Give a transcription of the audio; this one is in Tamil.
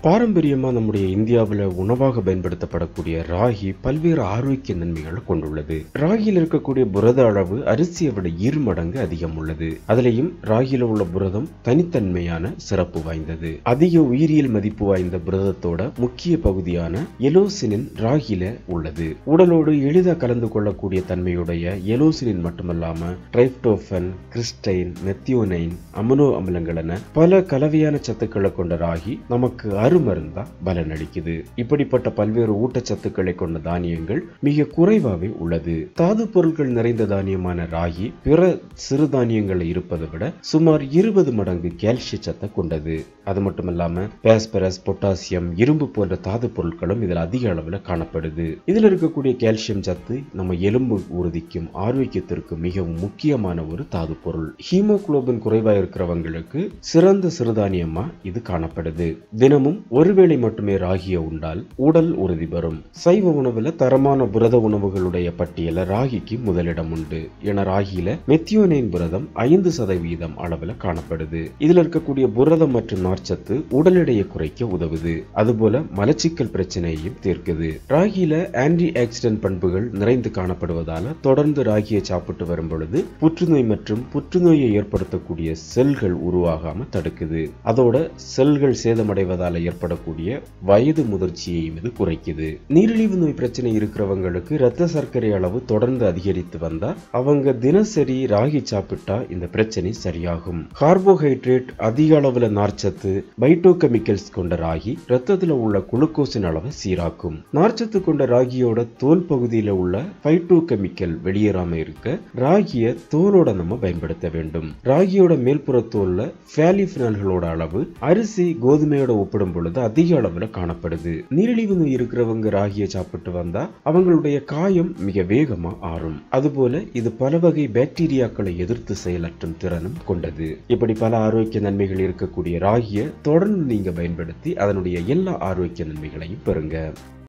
பாரம்பரியமா நம்முடைய இந்தியாவில் உணவாக பயன்படுத்தப்படக்கூடிய ராகி பல்வேறு ஆரோக்கிய நன்மைகளை கொண்டுள்ளது ராகியில் இருக்கக்கூடிய புரத அளவு அரிசியை விட இரு மடங்கு அதிகம் உள்ளது அதிலையும் ராகியில உள்ள புரதம் தனித்தன்மையான சிறப்பு வாய்ந்தது அதிக உயிரியல் மதிப்பு வாய்ந்த புரதத்தோட முக்கிய பகுதியான எலோசினின் ராகியில உள்ளது உடலோடு எளிதாக கலந்து கொள்ளக்கூடிய தன்மையுடைய எலோசினின் மட்டுமல்லாம ட்ரைப்டோஃபன் கிறிஸ்டைன் மெத்தியோனைன் அமினோ அமிலங்கள் என பல கலவையான சத்துக்களை கொண்ட ராகி நமக்கு அருமருந்தா பலனளிக்குது இப்படிப்பட்ட பல்வேறு ஊட்டச்சத்துக்களை கொண்ட தானியங்கள் மிக குறைவாகவே உள்ளது தாது பொருட்கள் நிறைந்த தானியமான ராகி பிற சிறுதானியங்கள் இருப்பதை விட சுமார் இருபது மடங்கு கால்சிய சத்தை கொண்டது அது மட்டுமல்லாம பாஸ்பரஸ் பொட்டாசியம் இரும்பு போன்ற தாது பொருட்களும் இதில் அதிக அளவில் காணப்படுது இதில் இருக்கக்கூடிய கால்சியம் சத்து நம்ம எலும்பு உறுதிக்கும் ஆரோக்கியத்திற்கும் மிகவும் முக்கியமான ஒரு தாது பொருள் ஹீமோகுளோபின் குறைவா இருக்கிறவங்களுக்கு சிறந்த சிறுதானியமா இது காணப்படுது தினமும் ஒருவேளை மட்டுமே ராகியை உண்டால் உடல் உறுதி பெறும் சைவ உணவுல தரமான புரத உணவுகளுடைய பட்டியல ராகிக்கு முதலிடம் உண்டு என ராகியில மெத்தியோனைன் புரதம் ஐந்து சதவீதம் அளவுல காணப்படுது இதுல இருக்கக்கூடிய புரதம் மற்றும் நார்ச்சத்து உடல் எடையை குறைக்க உதவுது அதுபோல மலச்சிக்கல் பிரச்சனையையும் தீர்க்குது ராகியில ஆன்டி ஆக்சிடென்ட் பண்புகள் நிறைந்து காணப்படுவதால தொடர்ந்து ராகியை சாப்பிட்டு வரும் பொழுது புற்றுநோய் மற்றும் புற்றுநோயை ஏற்படுத்தக்கூடிய செல்கள் உருவாகாம தடுக்குது அதோட செல்கள் சேதமடைவதால ஏற்படக்கூடிய வயது முதிர்ச்சியையும் இது குறைக்குது நீரிழிவு நோய் பிரச்சனை இருக்கிறவங்களுக்கு இரத்த சர்க்கரை அளவு தொடர்ந்து அதிகரித்து வந்தா அவங்க தினசரி ராகி சாப்பிட்டா இந்த பிரச்சனை சரியாகும் கார்போஹைட்ரேட் அதிக அளவுல நார்ச்சத்து பைட்டோகெமிக்கல்ஸ் கொண்ட ராகி ரத்தத்துல உள்ள குளுக்கோஸின் அளவை சீராக்கும் நார்ச்சத்து கொண்ட ராகியோட தோல் பகுதியில உள்ள பைட்டோகெமிக்கல் வெளியேறாம இருக்க ராகிய தோலோட நம்ம பயன்படுத்த வேண்டும் ராகியோட மேல்புற தோல்ல ஃபேலிஃபினால்களோட அளவு அரிசி கோதுமையோட ஒப்பிடும் பொழுது அதிக அளவுல காணப்படுது நீரிழிவு நோய் இருக்கிறவங்க ராகியை சாப்பிட்டு வந்தா அவங்களுடைய காயம் மிக வேகமா ஆறும் அதுபோல இது பல வகை பாக்டீரியாக்களை எதிர்த்து செயலாற்றும் திறனும் கொண்டது இப்படி பல ஆரோக்கிய நன்மைகள் இருக்கக்கூடிய ராகியை தொடர்ந்து நீங்க பயன்படுத்தி அதனுடைய எல்லா ஆரோக்கிய நன்மைகளையும் பெறுங்க